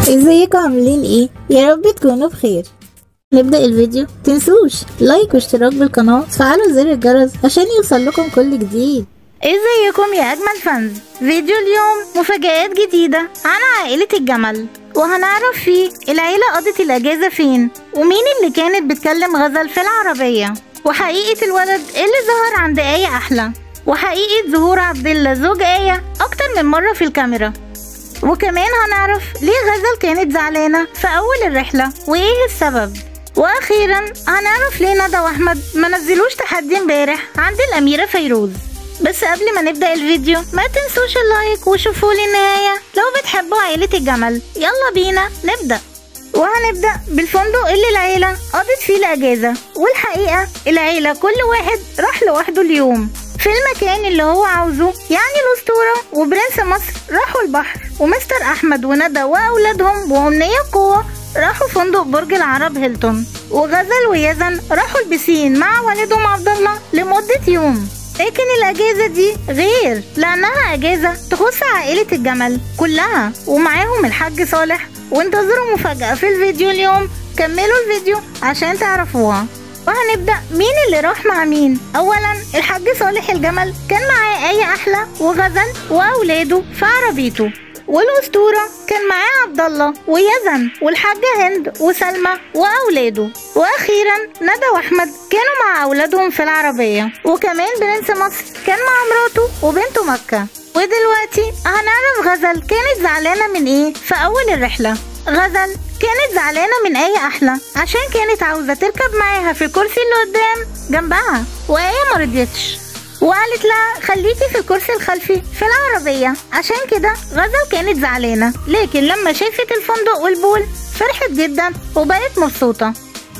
ازيكم عاملين ايه يا رب تكونوا بخير نبدأ الفيديو تنسوش لايك واشتراك بالقناة وتفعلوا زر الجرس عشان يوصل لكم كل جديد ازيكم يا اجمل فانز فيديو اليوم مفاجآت جديدة عن عائلة الجمل وهنعرف فيه العيلة قضت الاجازة فين ومين اللي كانت بتكلم غزل في العربية وحقيقة الولد اللي ظهر عند آية أحلى وحقيقة ظهور عبد الله زوج آية أكتر من مرة في الكاميرا وكمان هنعرف ليه غزل كانت زعلانة في أول الرحلة وإيه السبب وأخيرا هنعرف ليه ندى وأحمد ما نزلوش تحدي امبارح عند الأميرة فيروز بس قبل ما نبدأ الفيديو ما تنسوش اللايك وشوفوا لي النهاية لو بتحبوا عائلة الجمل يلا بينا نبدأ وهنبدأ بالفندق اللي العيلة قضت فيه الأجازة والحقيقة العيلة كل واحد راح لوحده اليوم في المكان اللي هو عاوزه يعني الأسطورة وبرنس مصر راحوا البحر ومستر أحمد وندى وأولادهم وأمنية قوة راحوا فندق برج العرب هيلتون وغزل ويزن راحوا البسين مع والدهم عبد الله لمدة يوم لكن الأجازة دي غير لأنها أجازة تخص عائلة الجمل كلها ومعاهم الحاج صالح وانتظروا مفاجأة في الفيديو اليوم كملوا الفيديو عشان تعرفوها وهنبدأ مين اللي راح مع مين أولا الحاج صالح الجمل كان معاه آية أحلى وغزل وأولاده في عربيته والأسطورة كان معاه عبد الله ويزن والحاجة هند وسلمى وأولاده وأخيرا ندى وأحمد كانوا مع أولادهم في العربية وكمان برنس مصر كان مع مراته وبنته مكة ودلوقتي هنعرف غزل كانت زعلانة من ايه في أول الرحلة غزل كانت زعلانة من آية أحلى عشان كانت عاوزة تركب معاها في الكرسي اللي قدام جنبها وآية مرضيتش وقالت لها خليكي في الكرسي الخلفي في العربية عشان كده غزل كانت زعلانة لكن لما شافت الفندق والبول فرحت جدا وبقت مبسوطة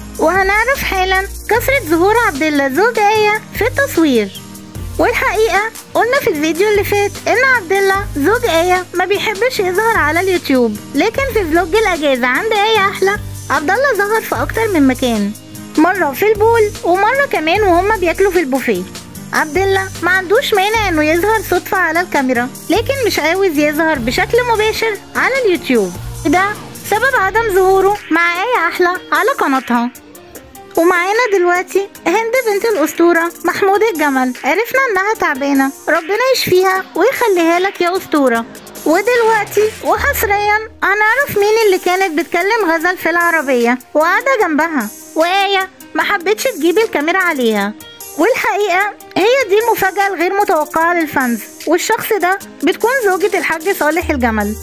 وهنعرف حالا كثرة ظهور عبد الله زوج آية في التصوير والحقيقة قلنا في الفيديو اللي فات ان عبد الله زوج آية ما بيحبش يظهر على اليوتيوب لكن في فلوج الأجازة عند آية أحلى عبد الله ظهر في أكتر من مكان مرة في البول ومرة كمان وهما بياكلوا في البوفيه عبد الله ما عندوش مانع انه يظهر صدفة على الكاميرا لكن مش عاوز يظهر بشكل مباشر على اليوتيوب ده سبب عدم ظهوره مع آية أحلى على قناتها ومعانا دلوقتي هند بنت الأسطورة محمود الجمل عرفنا إنها تعبانة ربنا يشفيها ويخليها لك يا أسطورة ودلوقتي وحصريا هنعرف مين اللي كانت بتكلم غزل في العربية وقاعدة جنبها وآية ما حبتش تجيب الكاميرا عليها والحقيقة هي دي المفاجأة الغير متوقعة للفانز والشخص ده بتكون زوجة الحاج صالح الجمل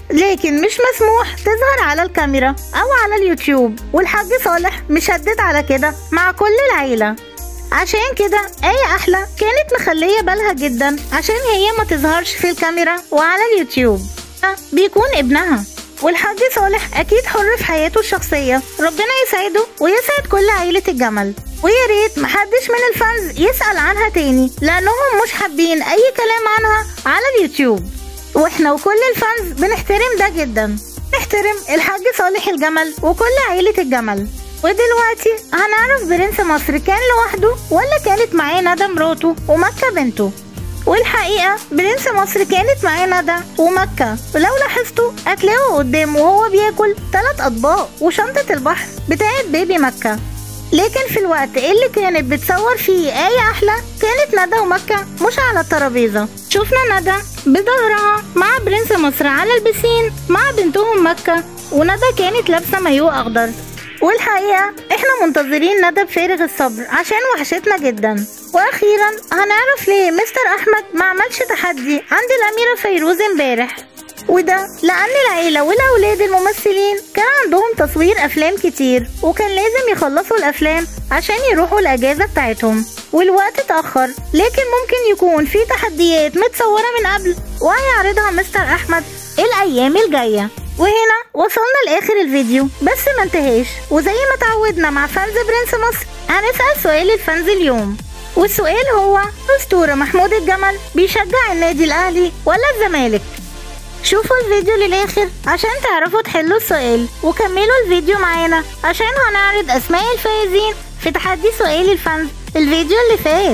لكن مش مسموح تظهر على الكاميرا او على اليوتيوب والحاج صالح مشدد على كده مع كل العيلة عشان كده آية أحلى كانت مخلية بالها جدا عشان هي ما تظهرش في الكاميرا وعلى اليوتيوب بيكون ابنها والحاج صالح أكيد حر في حياته الشخصية ربنا يسعده ويسعد كل عيلة الجمل ويا ريت محدش من الفانز يسأل عنها تاني لأنهم مش حابين أي كلام عنها على اليوتيوب واحنا وكل الفانز بنحترم ده جدا نحترم الحاج صالح الجمل وكل عيلة الجمل ودلوقتي هنعرف برنس مصر كان لوحده ولا كانت معاه ندى مراته ومكة بنته والحقيقة برنس مصر كانت معاه ندى ومكة ولو لاحظتوا هتلاقوا قدامه وهو بياكل تلات أطباق وشنطة البحر بتاعت بيبي مكة لكن في الوقت اللي كانت بتصور فيه آية أحلى كانت ندى ومكة مش على الترابيزة شفنا ندى بظهرها مع برنس مصر على البسين مع بنتهم مكة وندى كانت لابسة مايو أخضر والحقيقة احنا منتظرين ندى بفارغ الصبر عشان وحشتنا جدا واخيرا هنعرف ليه مستر احمد ما عملش تحدي عند الاميرة فيروز امبارح وده لأن العيلة والأولاد الممثلين كان عندهم تصوير أفلام كتير وكان لازم يخلصوا الأفلام عشان يروحوا الأجازة بتاعتهم والوقت اتأخر لكن ممكن يكون في تحديات متصورة من قبل وهيعرضها مستر أحمد الأيام الجاية وهنا وصلنا لآخر الفيديو بس ما انتهاش وزي ما تعودنا مع فانز برنس مصر هنسأل سؤال الفانز اليوم والسؤال هو أسطورة محمود الجمل بيشجع النادي الأهلي ولا الزمالك شوفوا الفيديو للآخر عشان تعرفوا تحلوا السؤال وكملوا الفيديو معانا عشان هنعرض أسماء الفائزين في تحدي سؤال الفانز الفيديو اللي فات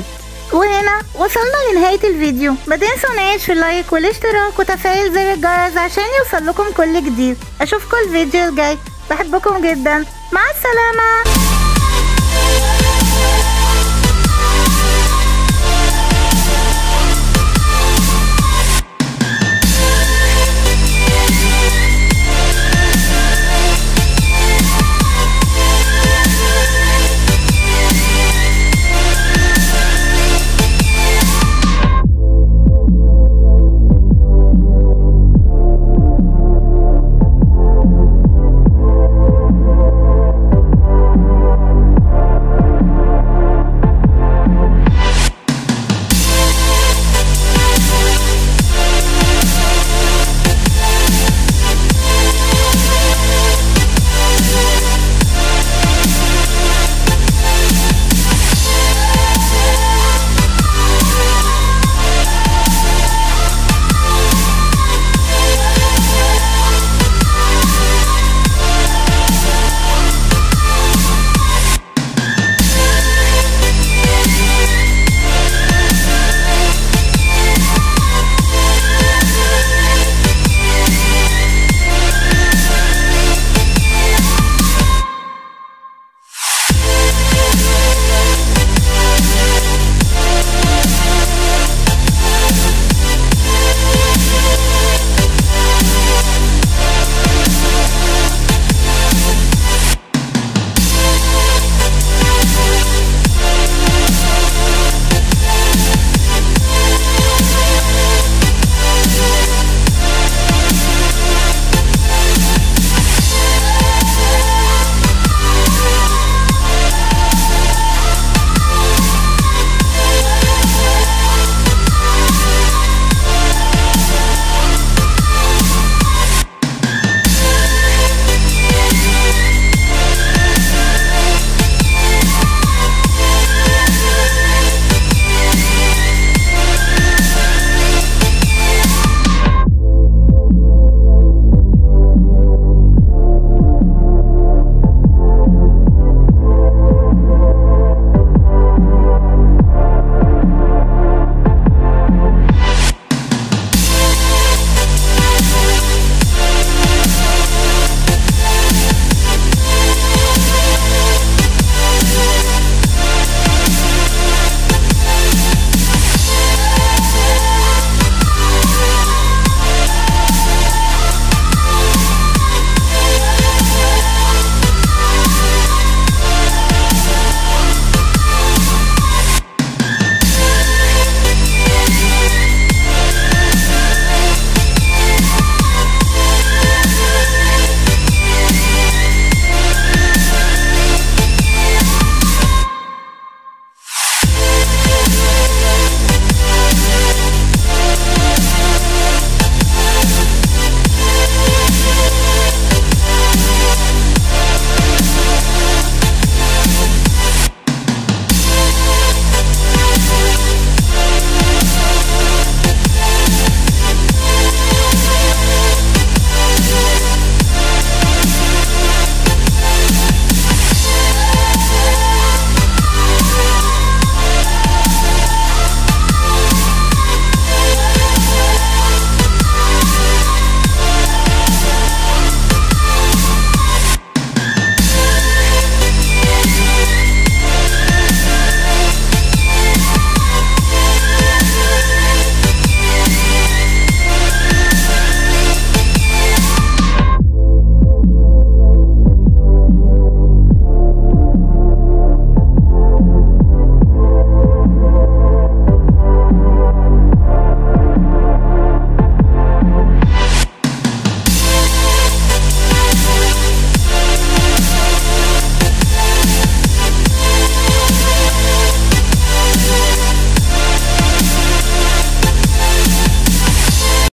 وهنا وصلنا لنهاية الفيديو ما تنسوناش في اللايك والاشتراك وتفعيل زر الجرس عشان يوصل لكم كل جديد اشوفكم الفيديو الجاي بحبكم جدا مع السلامة